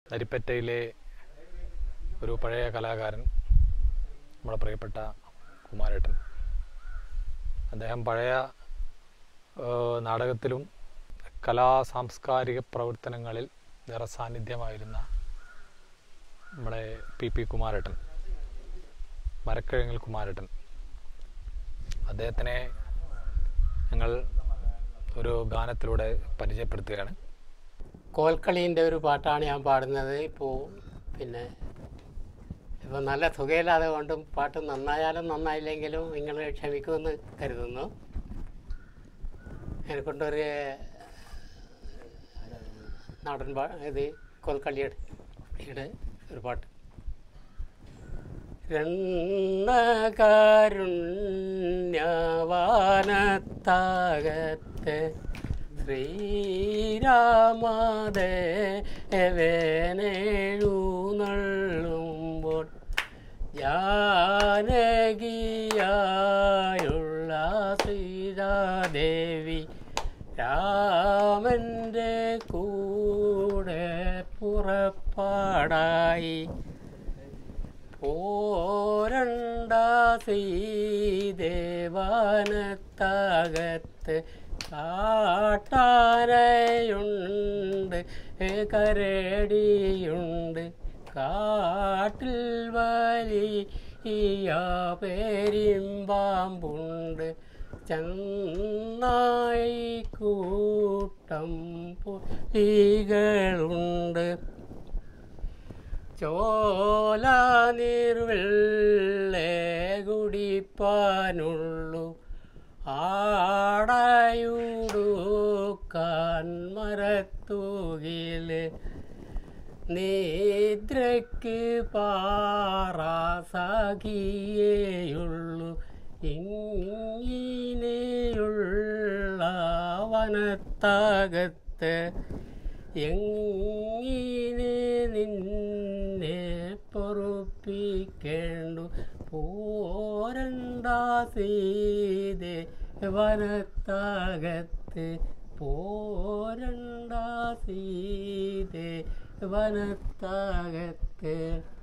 അരിപ്പറ്റയിലെ ഒരു പഴയ കലാകാരൻ നമ്മുടെ പ്രിയപ്പെട്ട കുമാരേട്ടൻ അദ്ദേഹം പഴയ ഏഹ്, നാടകത്തിലും കലാ സാംസ്കാരിക പ്രവർത്തനങ്ങളിൽ നിറ സാന്നിധ്യമായിരുന്ന നമ്മുടെ പി പി കുമാരേട്ടൻ മരക്കിഴങ്ങിൽ കുമാരേട്ടൻ അദ്ദേഹത്തിനെ ഞങ്ങൾ ഒരു ഗാനത്തിലൂടെ പരിചയപ്പെടുത്തുകയാണ് കോൽക്കളീൻ്റെ ഒരു പാട്ടാണ് ഞാൻ പാടുന്നത് ഇപ്പോൾ പിന്നെ ഇപ്പോൾ നല്ല സുഖമില്ലാതെ കൊണ്ടും പാട്ട് നന്നായാലും നന്നായില്ലെങ്കിലും നിങ്ങൾ ക്ഷമിക്കുമെന്ന് കരുതുന്നു എന്നെക്കൊണ്ടൊരു നാടൻ പാ ഇത് കോൽക്കളിയുടെ യുടെ ഒരു പാട്ട് രണ്ണകാരുണ്യവാനത്താകത്തെ ശ്രീരാമദേവനെഴുന്നള്ളുമ്പോൾ ജാനകിയായുള്ള ശ്രീരാദേവി രാമൻ്റെ കൂടെ പുറപ്പാടായി പോരണ്ടാസീദേവാനത്തകത്ത് കാട്ടാനയുണ്ട് കരടിയുണ്ട് കാട്ടിൽ വലിയ പെരുമ്പാമ്പുണ്ട് ചന്നായി കൂട്ടം പുലികളുണ്ട് ചോല നീർവെള്ളേ കുടിപ്പാനുള്ളു ആടയുടുക്കാൻ മരത്തൂകില് നിദ്രക്ക് പാറാസാകിയേയുള്ളു ഇങ്ങനെയുള്ള വനത്തകത്ത് എങ്ങനെ നിന്നെ പൊറുപ്പിക്കേണ്ടു പോരണ്ട സീതെ വനത്തകത്ത് പോരണ്ട സീതെ വനത്തകത്ത്